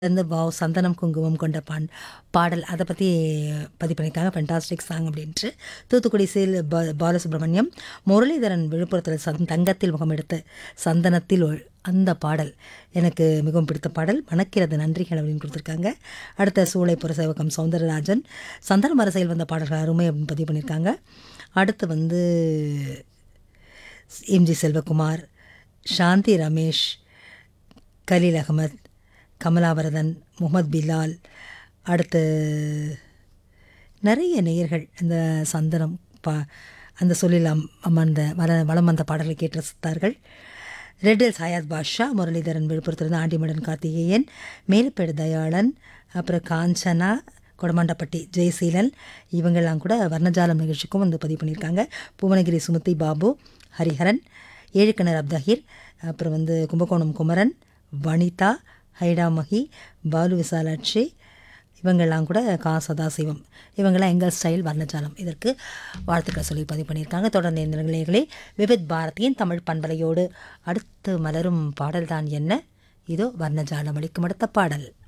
வந்து வாவ் சந்தனம் குங்குமம் கொண்ட பான் பாடல் அதை பற்றி பதிவு பண்ணியிருக்காங்க ஃபென்டாஸ்டிக் சாங் அப்படின்ட்டு தூத்துக்குடி சீல் பா பாலசுப்ரமணியம் முரளிதரன் விழுப்புரத்தில் சந் தங்கத்தில் முகமெடுத்து சந்தனத்தில் ஒ- அந்த பாடல் எனக்கு மிகவும் பிடித்த பாடல் மணக்கிறது நன்றிகள் அப்படின்னு கொடுத்துருக்காங்க அடுத்த சூளை புரசேவகம் சௌந்தரராஜன் சந்தன மரசையில் வந்த பாடல்கள் அருமை அப்படின்னு பதிவு பண்ணியிருக்காங்க அடுத்து வந்து எம்ஜி செல்வகுமார் சாந்தி ரமேஷ் கலீல் அகமத் கமலாவரதன் முகமது பிலால் அடுத்து நிறைய நேயர்கள் அந்த சந்தனம் பா அந்த சொல்லில் அம் அமர்ந்த வள வளம் வந்த பாடல்களை கேட்டு ரசித்தார்கள் ரெட்டில் சாயாத் பாஷா முரளிதரன் விழுப்புரத்திலிருந்து ஆண்டிமடன் கார்த்திகேயன் மேலப்பேடு தயாளன் அப்புறம் காஞ்சனா கொடமாண்டப்பட்டி ஜெயசீலன் இவங்கெல்லாம் கூட வர்ணஜாலம் நிகழ்ச்சிக்கும் வந்து பதிவு பண்ணியிருக்காங்க புவனகிரி சுமதி பாபு ஹரிஹரன் ஏழுக்கிணர் அப்தஹீர் அப்புறம் வந்து கும்பகோணம் குமரன் வனிதா ஹைடாமகி பாலு விசாலாட்சி இவங்கெல்லாம் கூட கா சதாசிவம் இவங்கெல்லாம் எங்கள் ஸ்டைல் வர்ணஜாலம் இதற்கு வாழ்த்துக்கள் சொல்லி பதிவு பண்ணியிருக்காங்க தொடர்ந்து இந்த நிலைகளே விவித் பாரதியின் தமிழ் பண்பலையோடு அடுத்து மலரும் பாடல்தான் என்ன இதோ வர்ணஜாலம் அளிக்கும் அடுத்த பாடல்